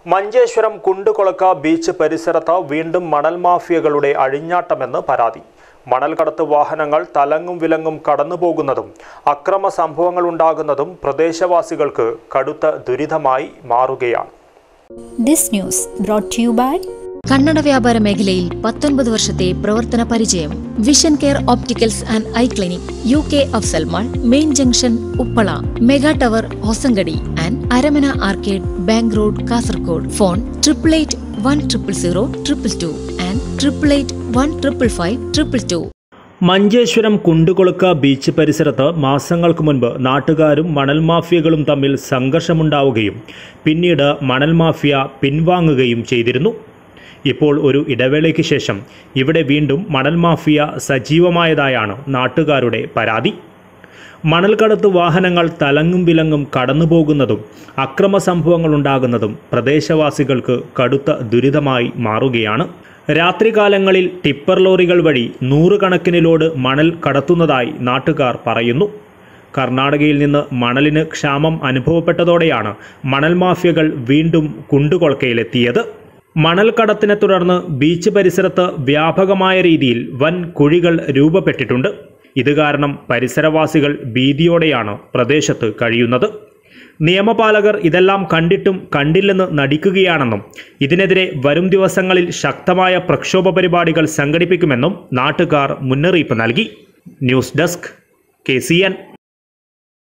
Manjeshwaram കുണ്ടുകൊളക്ക beach പരിസരത്ത് വീണ്ടും മണൽ മാഫിയകളുടെ അഴിഞ്ഞാട്ടമെന്ന് പരാതി മണൽ കടത്ത് വാഹനങ്ങൾ തലങ്ങും വിലങ്ങും കടന്നുപോകുന്നതും അക്രമ സംഭവങ്ങൾ ഉണ്ടാകുന്നതും പ്രദേശവാസികൾക്ക് കടുത്ത ദുരിതമായി മാറുകയാണ് This news brought to you by Kannada വ്യാപാര മേഖലയിൽ പത്തൊൻപത് വർഷത്തെ പ്രവർത്തന പരിചയം vision care opticals and eye clinic U K Afsal mall main junction Uppala mega tower Hosangadi and Aramana arcade bank road Kasaragod phone triple eight one triple zero triple two and triple eight one triple five triple two Manjeshwaram കുണ്ടുകൊളുക്ക beach പരിസരത്ത് മാസങ്ങൾക്ക് മുൻപ് നാട്ടുകാരും മണൽ മാഫിയകളും തമ്മിൽ സംഘർഷമുണ്ടാവുകയും പിന്നീട് മണൽ mafia പിൻവാങ്ങുകയും ചെയ്തിരുന്നു ഇപ്പോൾ ഒരു ഇടവേളയ്ക്ക് ശേഷം ഇവിടെ വീണ്ടും മണൽ മാഫിയ സജീവമായതായാണ് നാട്ടുകാരുടെ പരാതി മണൽക്കടത്ത് വാഹനങ്ങൾ തലങ്ങും വിലങ്ങും കടന്നുപോകുന്നതും അക്രമ സംഭവങ്ങൾ ഉണ്ടാകുന്നതും പ്രദേശവാസികൾക്ക് കടുത്ത ദുരിതമായി മാറുകയാണ് രാത്രികാലങ്ങളിൽ ടിപ്പർ ലോറികൾ വഴി നൂറുകണക്കിന് ലോഡ് മണൽ കടത്തുന്നതായി നാട്ടുകാർ പറയുന്നു കർണാടകയിൽ നിന്ന് മണലിന് ക്ഷാമം അനുഭവപ്പെട്ടതോടെയാണ് മണൽ മാഫിയകൾ വീണ്ടും കുണ്ടുകൊളക്കയിലെത്തിയത് മണൽ കടത്തിനെ തുടർന്ന് ബീച്ച് പരിസരത്ത് വ്യാപകമായ രീതിയിൽ വൻ കുഴികൾ രൂപപ്പെട്ടിട്ടുണ്ട് ഇത് കാരണം പരിസരവാസികൾ ഭീതിയോടെയാണ് പ്രദേശത്ത് കഴിയുന്നത് നിയമപാലകർ ഇതെല്ലാം കണ്ടിട്ടും കണ്ടില്ലെന്ന് നടിക്കുകയാണെന്നും ഇതിനെതിരെ വരും ദിവസങ്ങളിൽ ശക്തമായ പ്രക്ഷോഭ പരിപാടികൾ സംഘടിപ്പിക്കുമെന്നും നാട്ടുകാർ മുന്നറിയിപ്പ് നൽകി ന്യൂസ് ഡെസ്ക് കെ